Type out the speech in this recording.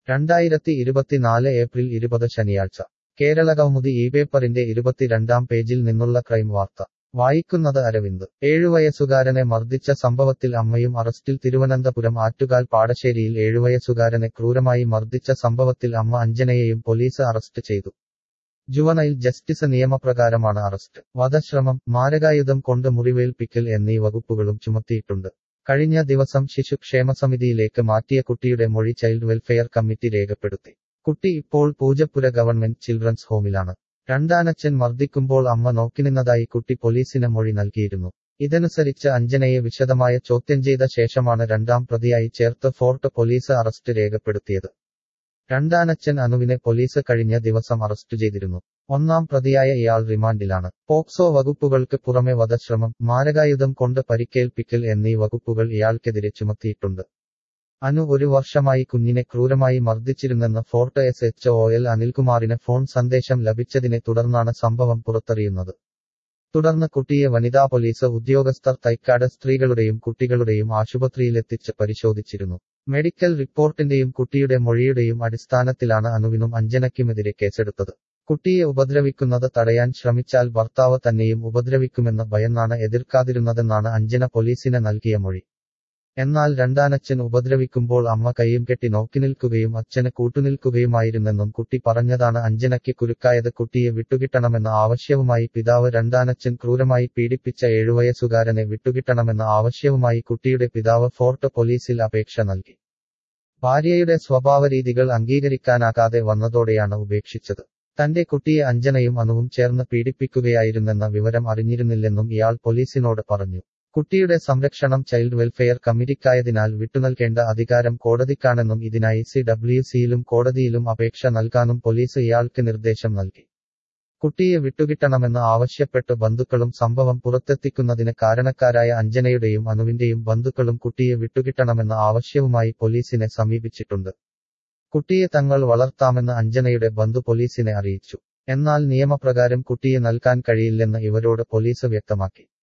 രണ്ടായിരത്തി ഇരുപത്തിനാല് ഏപ്രിൽ ഇരുപത് ശനിയാഴ്ച കേരളകൗമുദി ഈ പേപ്പറിന്റെ ഇരുപത്തിരണ്ടാം പേജിൽ നിന്നുള്ള ക്രൈം വാർത്ത വായിക്കുന്നത് അരവിന്ദ് ഏഴുവയസ്സുകാരനെ മർദ്ദിച്ച സംഭവത്തിൽ അമ്മയും അറസ്റ്റിൽ തിരുവനന്തപുരം ആറ്റുകാൽ പാടശ്ശേരിയിൽ ഏഴുവയസ്സുകാരനെ ക്രൂരമായി മർദ്ദിച്ച സംഭവത്തിൽ അമ്മ അഞ്ജനയെയും പോലീസ് അറസ്റ്റ് ചെയ്തു ജുവനൈൽ ജസ്റ്റിസ് നിയമപ്രകാരമാണ് അറസ്റ്റ് വധശ്രമം മാരകായുധം കൊണ്ട് മുറിവേൽപ്പിക്കൽ എന്നീ വകുപ്പുകളും ചുമത്തിയിട്ടുണ്ട് കഴിഞ്ഞ ദിവസം ശിശു ക്ഷേമസമിതിയിലേക്ക് മാറ്റിയ കുട്ടിയുടെ മൊഴി ചൈൽഡ് വെൽഫെയർ കമ്മിറ്റി രേഖപ്പെടുത്തി കുട്ടി ഇപ്പോൾ പൂജപ്പുര ഗവൺമെന്റ് ചിൽഡ്രൻസ് ഹോമിലാണ് രണ്ടാനച്ഛൻ മർദ്ദിക്കുമ്പോൾ അമ്മ നോക്കിനിന്നതായി കുട്ടി പോലീസിന് മൊഴി നൽകിയിരുന്നു ഇതനുസരിച്ച് അഞ്ജനയെ വിശദമായ ചോദ്യം ചെയ്ത ശേഷമാണ് രണ്ടാം പ്രതിയായി ചേർത്ത് ഫോർട്ട് പോലീസ് അറസ്റ്റ് രേഖപ്പെടുത്തിയത് രണ്ടാനച്ഛൻ അനുവിനെ പോലീസ് കഴിഞ്ഞ ദിവസം അറസ്റ്റ് ചെയ്തിരുന്നു ഒന്നാം പ്രതിയായ ഇയാൾ റിമാൻഡിലാണ് പോക്സോ വകുപ്പുകൾക്ക് പുറമെ വധശ്രമം മാരകായുധം കൊണ്ട് പരിക്കേൽപ്പിക്കൽ എന്നീ വകുപ്പുകൾ ഇയാൾക്കെതിരെ ചുമത്തിയിട്ടുണ്ട് അനു ഒരു വർഷമായി കുഞ്ഞിനെ ക്രൂരമായി മർദ്ദിച്ചിരുന്നെന്ന് Fort S H O L അനിൽകുമാറിന് ഫോൺ സന്ദേശം ലഭിച്ചതിനെ തുടർന്നാണ് സംഭവം പുറത്തറിയുന്നത് തുടർന്ന് കുട്ടിയെ വനിതാ പോലീസ് ഉദ്യോഗസ്ഥർ തൈക്കാട് സ്ത്രീകളുടെയും കുട്ടികളുടെയും ആശുപത്രിയിലെത്തിച്ച് പരിശോധിച്ചിരുന്നു മെഡിക്കൽ റിപ്പോർട്ടിന്റെയും കുട്ടിയുടെ മൊഴിയുടെയും അടിസ്ഥാനത്തിലാണ് അനുവിനും അഞ്ജനയ്ക്കുമെതിരെ കേസെടുത്തത് കുട്ടിയെ ഉപദ്രവിക്കുന്നത് തടയാൻ ശ്രമിച്ചാൽ ഭർത്താവ് തന്നെയും ഉപദ്രവിക്കുമെന്ന് ഭയന്നാണ് എതിർക്കാതിരുന്നതെന്നാണ് അഞ്ജന പോലീസിന് നൽകിയ മൊഴി എന്നാൽ രണ്ടാനച്ഛൻ ഉപദ്രവിക്കുമ്പോൾ അമ്മ കൈയും കെട്ടി നോക്കിനിൽക്കുകയും അച്ഛന് കൂട്ടുനിൽക്കുകയുമായിരുന്നെന്നും കുട്ടി പറഞ്ഞതാണ് അഞ്ജനയ്ക്ക് കുരുക്കായത് കുട്ടിയെ വിട്ടുകിട്ടണമെന്ന ആവശ്യവുമായി പിതാവ് രണ്ടാനച്ഛൻ ക്രൂരമായി പീഡിപ്പിച്ച ഏഴുവയസ്സുകാരനെ വിട്ടുകിട്ടണമെന്ന ആവശ്യവുമായി കുട്ടിയുടെ പിതാവ് ഫോർട്ട് പോലീസിൽ അപേക്ഷ നൽകി ഭാര്യയുടെ സ്വഭാവരീതികൾ അംഗീകരിക്കാനാകാതെ വന്നതോടെയാണ് ഉപേക്ഷിച്ചത് തന്റെ കുട്ടിയെ അഞ്ജനയും അനുവും ചേർന്ന് പീഡിപ്പിക്കുകയായിരുന്നെന്ന വിവരം അറിഞ്ഞിരുന്നില്ലെന്നും ഇയാൾ പോലീസിനോട് പറഞ്ഞു കുട്ടിയുടെ സംരക്ഷണം ചൈൽഡ് വെൽഫെയർ കമ്മിറ്റിക്കായതിനാൽ വിട്ടുനൽകേണ്ട അധികാരം കോടതിക്കാണെന്നും ഇതിനായി സി ഡബ്ല്യു സിയിലും കോടതിയിലും അപേക്ഷ നൽകാനും പോലീസ് ഇയാൾക്ക് നിർദ്ദേശം നൽകി കുട്ടിയെ വിട്ടുകിട്ടണമെന്ന് ആവശ്യപ്പെട്ട് ബന്ധുക്കളും സംഭവം പുറത്തെത്തിക്കുന്നതിന് കാരണക്കാരായ അഞ്ജനയുടെയും അനുവിന്റെയും ബന്ധുക്കളും കുട്ടിയെ വിട്ടുകിട്ടണമെന്ന ആവശ്യവുമായി പോലീസിനെ സമീപിച്ചിട്ടുണ്ട് കുട്ടിയെ തങ്ങൾ വളർത്താമെന്ന് അഞ്ജനയുടെ ബന്ധു പോലീസിനെ അറിയിച്ചു എന്നാൽ നിയമപ്രകാരം കുട്ടിയെ നൽകാൻ കഴിയില്ലെന്ന് ഇവരോട് പോലീസ് വ്യക്തമാക്കി